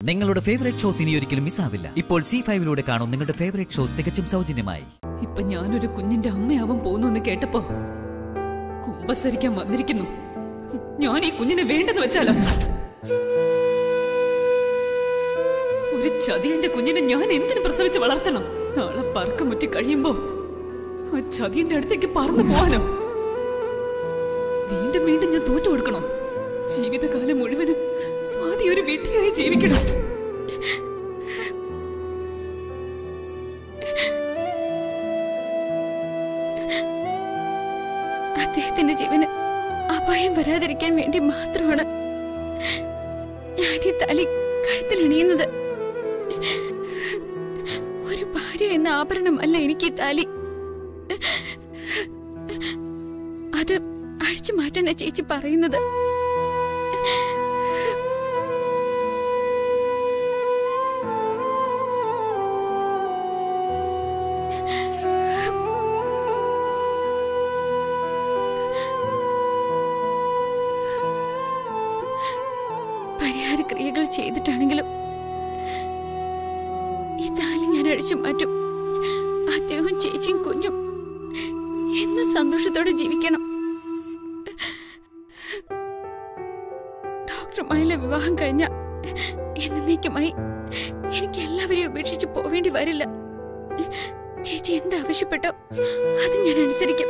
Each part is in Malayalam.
നിങ്ങളുടെ ഫേവറേറ്റ് ഷോസ് ഇനി ഒരിക്കലും മിസ്സാവില്ല ഇപ്പോൾ സി ഫൈവിലൂടെ കാണും നിങ്ങളുടെ ഫേവറേറ്റ് ഷോ തികച്ചും സൗജന്യമായി ഇപ്പൊ ഞാനൊരു കുഞ്ഞിന്റെ അമ്മയാവാൻ പോകുന്നു എന്ന് കേട്ടപ്പോ കുമ്പസരിക്കാൻ വന്നിരിക്കുന്നു ഞാൻ ഈ കുഞ്ഞിനെ വേണ്ടെന്ന് വെച്ചാലോ ഒരു ചതിയന്റെ കുഞ്ഞിനെ ഞാൻ എന്തിനു പ്രസവിച്ച് വളർത്തണം നാളെ പറക്കമുറ്റി കഴിയുമ്പോ ആ ചതിയന്റെ അടുത്തേക്ക് പറന്നു പോവാനോ വീണ്ടും വീണ്ടും ഞാൻ തോറ്റു കൊടുക്കണോ ജീവിതകാലം മുഴുവനും സ്വാതി ഒരു വീട്ടിയായി ജീവിക്കണം അദ്ദേഹത്തിന്റെ ജീവന് അപായം വരാതിരിക്കാൻ വേണ്ടി മാത്രമാണ് ഞാൻ ഈ തലി കഴുത്തിലണിയുന്നത് ഒരു ഭാര്യ എന്ന ആഭരണമല്ല എനിക്ക് ഈ താലി അത് അഴിച്ചു മാറ്റാനാ ചേച്ചി പറയുന്നത് പരിഹാര ക്രിയകൾ ചെയ്തിട്ടാണെങ്കിലും ഈ താലി ഞാൻ അഴിച്ചു മാറ്റും അദ്ദേഹവും ചേച്ചിയും കുഞ്ഞും എന്നും സന്തോഷത്തോടെ ജീവിക്കണം ഡോക്ടറുമായുള്ള വിവാഹം കഴിഞ്ഞ എന്നേക്കുമായി എനിക്ക് എല്ലാവരെയും ഉപേക്ഷിച്ച് പോവേണ്ടി വരില്ല ചേച്ചി എന്ത് ആവശ്യപ്പെട്ടോ അത് ഞാൻ അനുസരിക്കും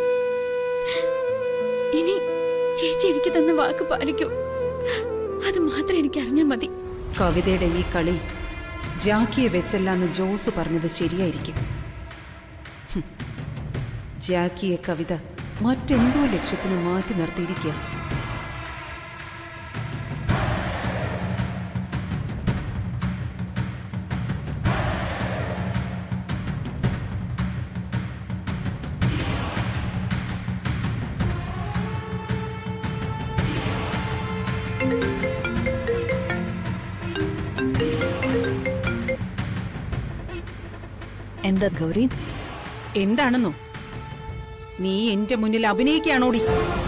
ഇനി ചേച്ചി എനിക്ക് തന്ന വാക്ക് പാലിക്കൂ അത് മാത്രം എനിക്ക് അറിഞ്ഞാൽ മതി കവിതയുടെ ഈ കളി ജാക്കിയെ വെച്ചല്ലാന്ന് ജോസ് പറഞ്ഞത് ശരിയായിരിക്കും ഹും. ജാക്കിയെ കവിത മറ്റെന്തോ ലക്ഷ്യത്തിന് മാറ്റി നിർത്തിയിരിക്കുക എന്താ ഗൗരി എന്താണെന്നോ നീ എന്റെ മുന്നിൽ അഭിനയിക്കുകയാണോടി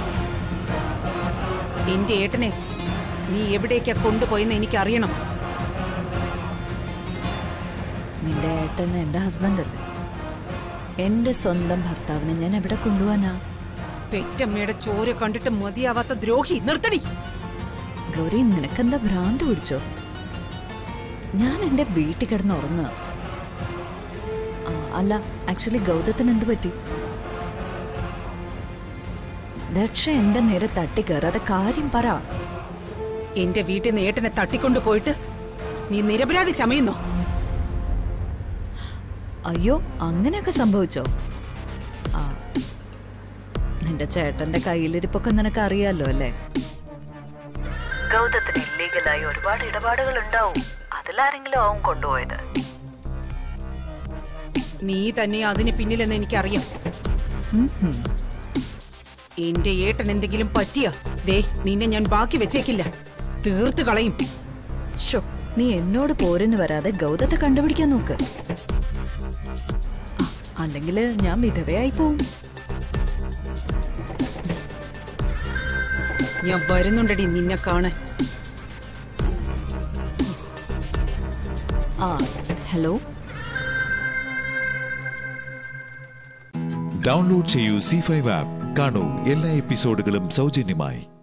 എന്റെ ഏട്ടനെ നീ എവിടേക്കാ കൊണ്ടുപോയെന്ന് എനിക്കറിയണം നിന്റെ ഏട്ടൻ എന്റെ ഹസ്ബൻഡ് അല്ലേ എന്റെ സ്വന്തം ഭർത്താവിനെ ഞാൻ എവിടെ കൊണ്ടുപോവാനാ പെറ്റമ്മയുടെ ചോര കണ്ടിട്ട് മതിയാവാത്ത ദ്രോഹി നിർത്തടി ഗൗരി നിനക്കെന്താ ഭ്രാന്ത് പിടിച്ചോ ഞാൻ എന്റെ വീട്ടിൽ കിടന്ന് ഉറങ്ങുക ആ, അല്ല ആക്ച്വലി ഗൗതത്തിന് എന്ത് പറ്റി ദക്ഷ എന്റെ നേരെ തട്ടിക്കയറാതെ കാര്യം പറ എന്റെ വീട്ടിൽ നിന്ന് ഏട്ടനെ തട്ടിക്കൊണ്ടു പോയിട്ട് നീ നിരപരാധി ചമയുന്നോ അയ്യോ അങ്ങനെയൊക്കെ സംഭവിച്ചോ ആ നിന്റെ ചേട്ടന്റെ കയ്യിലിരിപ്പൊക്കെ നിനക്ക് അറിയാലോ അല്ലേ ഗൗതത്തിന് ഇല്ലീഗലായി ഒരുപാട് ഇടപാടുകൾ ഉണ്ടാവും അതിലാരെങ്കിലും ആവും കൊണ്ടുപോയത് നീ തന്നെ അതിന് പിന്നിലെന്ന് എനിക്കറിയാം എന്റെ ഏട്ടൻ എന്തെങ്കിലും പറ്റിയ ദേ നിന്നെ ഞാൻ ബാക്കി വെച്ചേക്കില്ല തീർത്ത് കളയും ഷോ നീ എന്നോട് പോരിന് വരാതെ ഗൗതത്തെ കണ്ടുപിടിക്കാൻ നോക്ക് അല്ലെങ്കിൽ ഞാൻ വിധവയായി പോവും ഞാൻ വരുന്നുണ്ടടി നിന്നെ കാണാൻ ആ ഹലോ ഡൗൺലോഡ് ചെയ്യൂ സി ഫൈവ് ആപ്പ് കാണൂ എല്ലാ എപ്പിസോഡുകളും സൗജന്യമായി